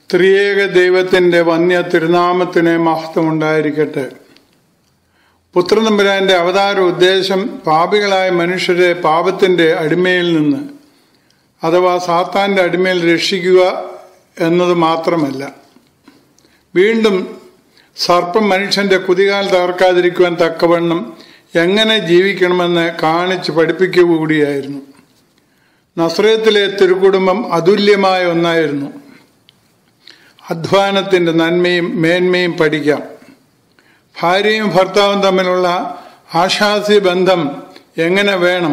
ത്രിയേക ദൈവത്തിന്റെ വന്യ തിരുനാമത്തിന് മഹത്വമുണ്ടായിരിക്കട്ടെ പുത്രനമ്പുരാന്റെ അവതാര ഉദ്ദേശം പാപികളായ മനുഷ്യരെ പാപത്തിന്റെ അടിമയിൽ നിന്ന് അഥവാ സാത്താന്റെ അടിമയിൽ രക്ഷിക്കുക എന്നത് മാത്രമല്ല വീണ്ടും സർപ്പം മനുഷ്യന്റെ കുതികാൽ തകർക്കാതിരിക്കുവാൻ തക്കവണ്ണം എങ്ങനെ ജീവിക്കണമെന്ന് കാണിച്ച് പഠിപ്പിക്കുക കൂടിയായിരുന്നു നസ്രയത്തിലെ തിരുക്കുടുംബം അതുല്യമായ ഒന്നായിരുന്നു അധ്വാനത്തിന്റെ നന്മയും മേന്മയും പഠിക്കാം ഭാര്യയും ഭർത്താവും തമ്മിലുള്ള ആശാസ്യ ബന്ധം എങ്ങനെ വേണം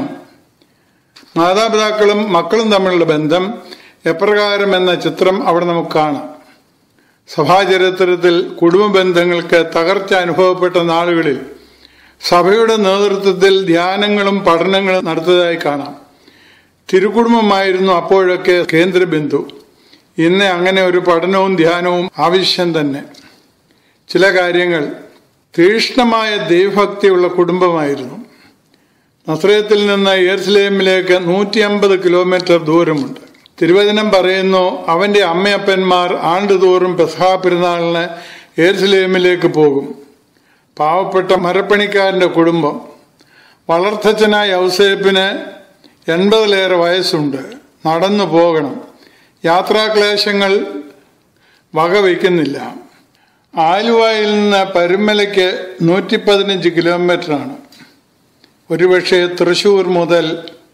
മാതാപിതാക്കളും മക്കളും തമ്മിലുള്ള ബന്ധം എപ്രകാരം എന്ന ചിത്രം അവിടെ നമുക്ക് കാണാം സഭാചരിത്രത്തിൽ കുടുംബ ബന്ധങ്ങൾക്ക് തകർച്ച അനുഭവപ്പെട്ട നാളുകളിൽ സഭയുടെ നേതൃത്വത്തിൽ ധ്യാനങ്ങളും പഠനങ്ങളും നടത്തിയതായി കാണാം തിരുക്കുടുംബമായിരുന്നു അപ്പോഴൊക്കെ കേന്ദ്രബിന്ദു ഇന്ന് അങ്ങനെ ഒരു പഠനവും ധ്യാനവും ആവശ്യം തന്നെ ചില കാര്യങ്ങൾ തീക്ഷ്ണമായ ദൈവഭക്തിയുള്ള കുടുംബമായിരുന്നു നസ്രയത്തിൽ നിന്ന് ഏർസ്ലേമിലേക്ക് നൂറ്റി അമ്പത് കിലോമീറ്റർ ദൂരമുണ്ട് തിരുവചനം പറയുന്നു അവന്റെ അമ്മയപ്പന്മാർ ആണ്ടുതോറും പെസഹ പെരുന്നാളിന് ഏർസ്ലേമിലേക്ക് പോകും പാവപ്പെട്ട മരപ്പണിക്കാരന്റെ കുടുംബം വളർത്തച്ഛനായ ഔസേപ്പിന് എൺപതിലേറെ വയസ്സുണ്ട് നടന്നു പോകണം യാത്രാക്ലേശങ്ങൾ വകവയ്ക്കുന്നില്ല ആലുവയിൽ നിന്ന് പരുമലയ്ക്ക് നൂറ്റി പതിനഞ്ച് കിലോമീറ്ററാണ് ഒരുപക്ഷെ തൃശൂർ മുതൽ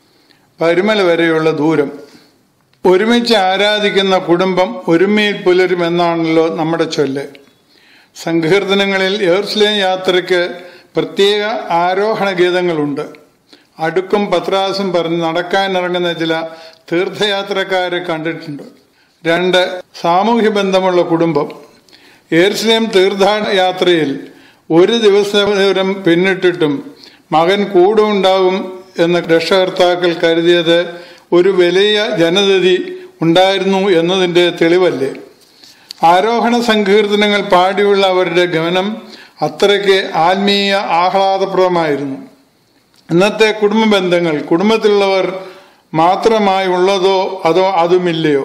പരുമല വരെയുള്ള ദൂരം ഒരുമിച്ച് ആരാധിക്കുന്ന കുടുംബം ഒരുമയിൽ പുലരും എന്നാണല്ലോ നമ്മുടെ ചൊല്ല് സങ്കീർത്തനങ്ങളിൽ ഏർസ്ലേം യാത്രയ്ക്ക് പ്രത്യേക ആരോഹണ ഗീതങ്ങളുണ്ട് അടുക്കും പത്രാസും പറഞ്ഞ് നടക്കാനിറങ്ങുന്ന ചില തീർത്ഥയാത്രക്കാരെ കണ്ടിട്ടുണ്ട് രണ്ട് സാമൂഹ്യ ബന്ധമുള്ള കുടുംബം ഏർസ്ലേം തീർത്ഥാടയാത്രയിൽ ഒരു ദിവസം പിന്നിട്ടിട്ടും മകൻ കൂടെ ഉണ്ടാകും എന്ന് രക്ഷകർത്താക്കൾ കരുതിയത് ഒരു വലിയ ജനതതി ഉണ്ടായിരുന്നു എന്നതിൻ്റെ തെളിവല്ലേ ആരോഹണ സങ്കീർത്തനങ്ങൾ പാടിയുള്ള അവരുടെ ഗമനം അത്രയ്ക്ക് ആത്മീയ ആഹ്ലാദപ്രദമായിരുന്നു ഇന്നത്തെ കുടുംബ ബന്ധങ്ങൾ കുടുംബത്തിലുള്ളവർ മാത്രമായി ഉള്ളതോ അതോ അതുമില്ലയോ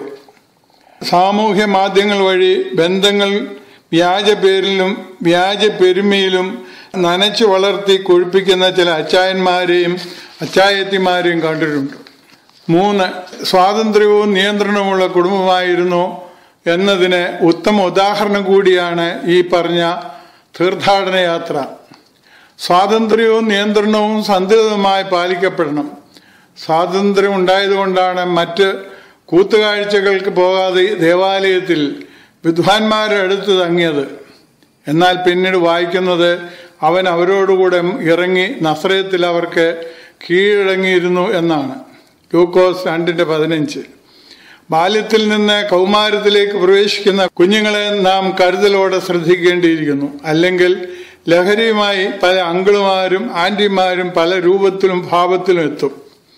സാമൂഹ്യ മാധ്യമങ്ങൾ വഴി ബന്ധങ്ങൾ വ്യാജ പേരിലും വ്യാജ പെരുമയിലും നനച്ചു വളർത്തി കൊഴിപ്പിക്കുന്ന ചില അച്ചായന്മാരെയും അച്ചായത്തിമാരെയും കണ്ടിട്ടുണ്ട് മൂന്ന് സ്വാതന്ത്ര്യവും നിയന്ത്രണവുമുള്ള കുടുംബമായിരുന്നു എന്നതിന് ഉത്തമ ഉദാഹരണം കൂടിയാണ് ഈ പറഞ്ഞ തീർത്ഥാടന യാത്ര സ്വാതന്ത്ര്യവും നിയന്ത്രണവും സന്തുലിതമായി പാലിക്കപ്പെടണം സ്വാതന്ത്ര്യം ഉണ്ടായതുകൊണ്ടാണ് മറ്റ് കൂത്തുകാഴ്ചകൾക്ക് പോകാതെ ദേവാലയത്തിൽ വിദ്വാൻമാരെ അടുത്ത് തങ്ങിയത് എന്നാൽ പിന്നീട് വായിക്കുന്നത് അവൻ അവരോടുകൂടെ ഇറങ്ങി നസ്രയത്തിൽ അവർക്ക് കീഴടങ്ങിയിരുന്നു എന്നാണ് ലൂക്കോസ് രണ്ടിന്റെ പതിനഞ്ച് ബാല്യത്തിൽ നിന്ന് കൗമാരത്തിലേക്ക് പ്രവേശിക്കുന്ന കുഞ്ഞുങ്ങളെ നാം കരുതലോടെ ശ്രദ്ധിക്കേണ്ടിയിരിക്കുന്നു അല്ലെങ്കിൽ ലഹരിയുമായി പല അങ്കിളുമാരും ആന്റിമാരും പല രൂപത്തിലും ഭാവത്തിലും എത്തും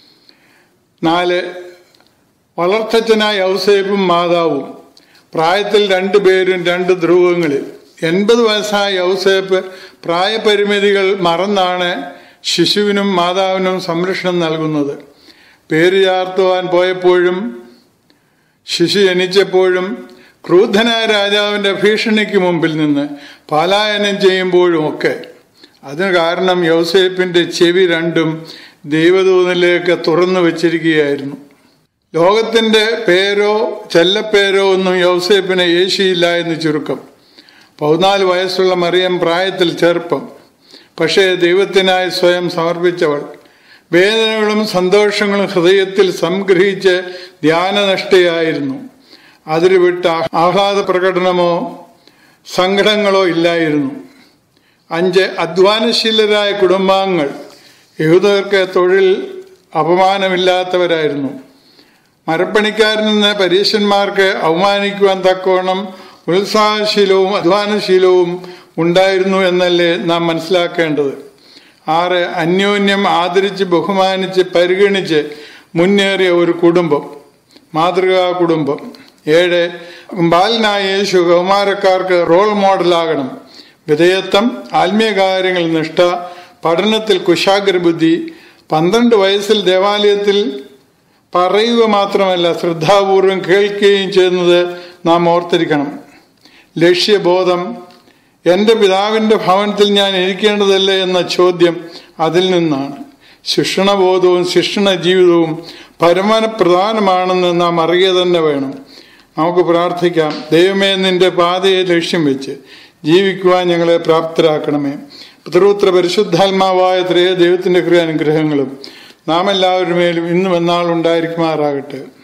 നാല് വളർത്തച്ഛനായ ഔസേപ്പും മാതാവും പ്രായത്തിൽ രണ്ടുപേരും രണ്ട് ധ്രുവങ്ങളിൽ എൺപത് വയസ്സായ ഔസേപ്പ് പ്രായപരിമിതികൾ മറന്നാണ് ശിശുവിനും മാതാവിനും സംരക്ഷണം നൽകുന്നത് പേര് ചാർത്തുവാൻ പോയപ്പോഴും ശിശു ജനിച്ചപ്പോഴും ക്രൂദ്ധനായ രാജാവിന്റെ ഭീഷണിക്ക് മുമ്പിൽ നിന്ന് പലായനം ചെയ്യുമ്പോഴും ഒക്കെ അതിന് കാരണം യൗസേപ്പിന്റെ ചെവി രണ്ടും ദൈവദൂതനിലേക്ക് തുറന്നു വച്ചിരിക്കുകയായിരുന്നു ലോകത്തിന്റെ പേരോ ചെല്ലപ്പേരോ ഒന്നും യൗസേപ്പിന് യേശിയില്ല എന്ന് ചുരുക്കം പതിനാല് വയസ്സുള്ള മറിയം പ്രായത്തിൽ ചെറുപ്പം പക്ഷേ ദൈവത്തിനായി സ്വയം സമർപ്പിച്ചവൾ വേദനകളും സന്തോഷങ്ങളും ഹൃദയത്തിൽ സംഗ്രഹിച്ച് ധ്യാനനഷ്ടയായിരുന്നു അതിന് വിട്ട ആഹ്ലാദ പ്രകടനമോ സങ്കടങ്ങളോ ഇല്ലായിരുന്നു അഞ്ച് അധ്വാനശീലരായ കുടുംബാംഗങ്ങൾ യഹൂദർക്ക് തൊഴിൽ അപമാനമില്ലാത്തവരായിരുന്നു മരപ്പണിക്കാരിൽ നിന്ന് പരീക്ഷന്മാർക്ക് അവമാനിക്കുവാൻ തക്കവണ്ണം ഉത്സാഹശീലവും അധ്വാനശീലവും ഉണ്ടായിരുന്നു എന്നല്ലേ നാം മനസ്സിലാക്കേണ്ടത് ആറ് അന്യോന്യം ആദരിച്ച് ബഹുമാനിച്ച് പരിഗണിച്ച് മുന്നേറിയ ഒരു കുടുംബം മാതൃകാ കുടുംബം ഏഴ് ബാലനായ യേശു കൗമാരക്കാർക്ക് റോൾ മോഡലാകണം വിധേയത്വം ആത്മീയ കാര്യങ്ങൾ നിഷ്ഠ പഠനത്തിൽ കുശാഗ്രബുദ്ധി പന്ത്രണ്ട് വയസ്സിൽ ദേവാലയത്തിൽ പറയുക മാത്രമല്ല ശ്രദ്ധാപൂർവം കേൾക്കുകയും ചെയ്യുന്നത് നാം ഓർത്തിരിക്കണം ലക്ഷ്യബോധം എൻ്റെ പിതാവിൻ്റെ ഭവനത്തിൽ ഞാൻ ഇരിക്കേണ്ടതല്ലേ എന്ന ചോദ്യം അതിൽ നിന്നാണ് ശിക്ഷണബോധവും ശിക്ഷണ ജീവിതവും പരമാന പ്രധാനമാണെന്ന് നാം അറിയുക തന്നെ വേണം നമുക്ക് പ്രാർത്ഥിക്കാം ദൈവമേ നിന്റെ പാതയെ ലക്ഷ്യം വെച്ച് ജീവിക്കുവാൻ ഞങ്ങളെ പ്രാപ്തരാക്കണമേ പിതൃപുത്ര പരിശുദ്ധാത്മാവായ ത്രേയ ദൈവത്തിന്റെ ക്രിയാനുഗ്രഹങ്ങളും നാം എല്ലാവരുടെ മേലും ഇന്നും എന്നാൾ ഉണ്ടായിരിക്കുമാറാകട്ടെ